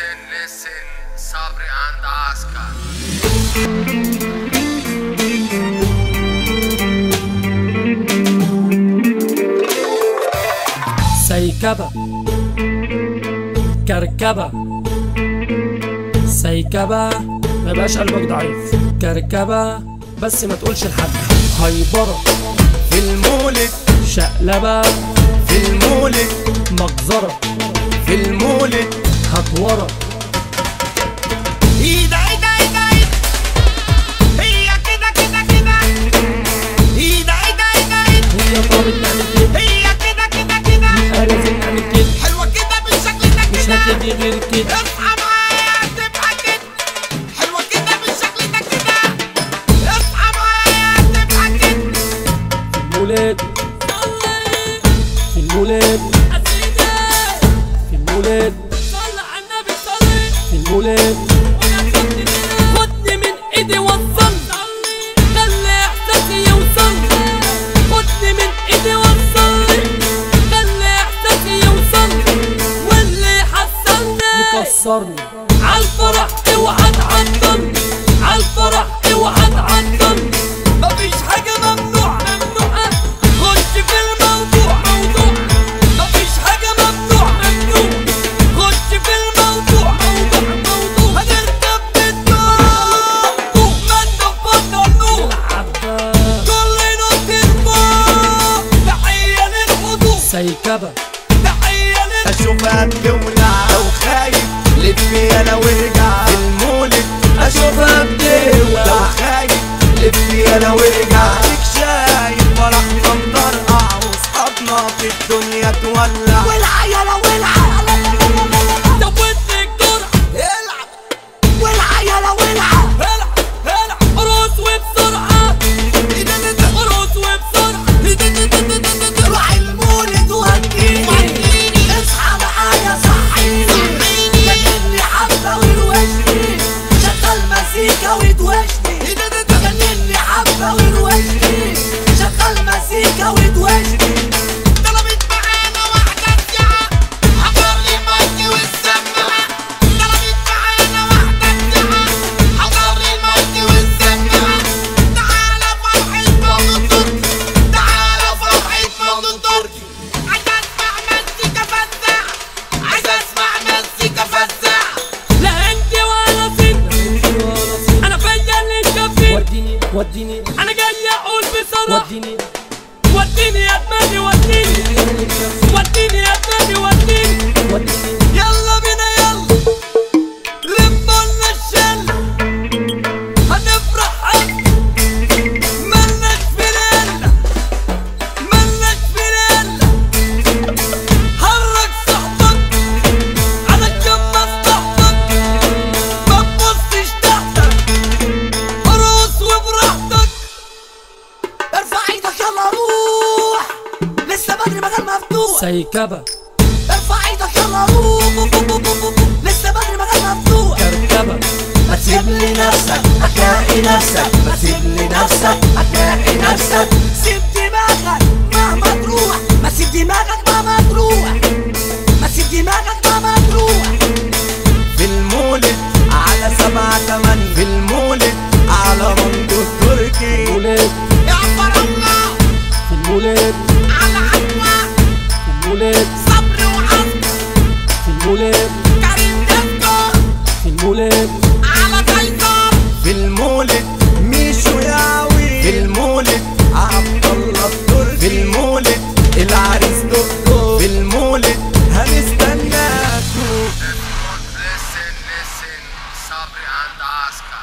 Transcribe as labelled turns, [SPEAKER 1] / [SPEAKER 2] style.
[SPEAKER 1] Listen, listen, Sabri and Oscar.
[SPEAKER 2] سيكبة كركبة سيكبة ما يبقاش قلبك ضعيف كركبة بس ما تقولش لحد هيبرة
[SPEAKER 3] في المولد
[SPEAKER 2] شقلبة
[SPEAKER 3] في المولد
[SPEAKER 2] مجزرة
[SPEAKER 3] في المولد
[SPEAKER 2] هتورة
[SPEAKER 3] ايد ايد ايد ايد هي كده كده كده ايد ايد ايد ايد
[SPEAKER 2] هي طابت نعمل كده
[SPEAKER 3] هي كده كده كده
[SPEAKER 2] لازم نعمل كده
[SPEAKER 3] حلوة كده بالشكل ده
[SPEAKER 2] مش
[SPEAKER 3] كده
[SPEAKER 2] هتدي غير كده
[SPEAKER 3] اصحى معايا تبقى كده حلوة كده بالشكل ده كده اصحى معايا تبقى كده
[SPEAKER 2] في المولد في المولد في المولد في المولد
[SPEAKER 4] خدني من ايدي وصل خلي احساسي يوصل خدني من ايدي وصل خلي احساسي يوصل واللي حصلني
[SPEAKER 2] يكسرني
[SPEAKER 4] عالفرح اوعى تعطل عالفرح اوعى تعطل مفيش حاجة ممنوع ممنوعة خش في الموضوع موضوع مفيش حاجة ممنوع ممنوع خش في الموضوع موضوع موضوع هنركب بالدور ما نفضل النور
[SPEAKER 2] عبا
[SPEAKER 4] كل نط فوق تحية للحضور
[SPEAKER 2] سيكبة
[SPEAKER 4] تحية للحضور
[SPEAKER 3] اشوفها بتولع لو خايف لف يلا وارجع في المولد اشوفها بتولع لو خايف لف يلا وارجع عليك شايف فرحنا مطرقع واصحابنا في الدنيا تولع ولع يلا ولع
[SPEAKER 4] زودني الجرعة
[SPEAKER 3] العب ولع يلا ولع
[SPEAKER 4] هلع هلع قروس وبسرعة قروس وبسرعة
[SPEAKER 3] روح المولد وهديني اصحى معايا صحيني جنني حبة وروشني شغل مزيكا وتوشني جنني حبة وروشني شغل مزيكا وتوشني طلبت معانا واحدة ساعة حضر لي المايك والسماعة طلبت معانا واحدة ساعة حضر لي المايك والسماعة تعالى فرحة مولد تركي تعالى فرحة مولد تركي عايز اسمع مزيكا فزاعة عايز اسمع مزيكا فزاعة
[SPEAKER 4] لا انت ولا فين انا فيا اللي شافين
[SPEAKER 2] وديني وديني
[SPEAKER 4] انا جاي اقول بصراحة
[SPEAKER 2] وديني
[SPEAKER 4] وديني يا دماغي وديني وديني يا دماغي وديني
[SPEAKER 2] وديني
[SPEAKER 4] يلا بينا يلا لمنا الشل هنفرح حب ملناش في ليلة ملناش في ليلة حرك صاحبك علشان مصلحتك ما تبصش تحتك ارقص وبراحتك
[SPEAKER 3] ارفع ايدك يلا روح لسه بدري مجال مفتوح
[SPEAKER 2] سيكبة
[SPEAKER 3] ارفع ايدك يلا روح لسه بدري مجال مفتوح
[SPEAKER 2] كركبة
[SPEAKER 3] ما تسيب لي نفسك هتلاقي نفسك ما تسيب لي نفسك هتلاقي نفسك سيب دماغك مهما تروح ما تسيب دماغك مهما تروح ما تسيب دماغك مهما تروح في المولد على سبعة تمانية في المولد على منطقة تركي
[SPEAKER 2] المولد
[SPEAKER 3] يا عبر الله
[SPEAKER 2] في المولد
[SPEAKER 3] على عدوى
[SPEAKER 2] في المولد
[SPEAKER 3] صبر وعزم
[SPEAKER 2] في المولد
[SPEAKER 3] كريم دكتور
[SPEAKER 2] في المولد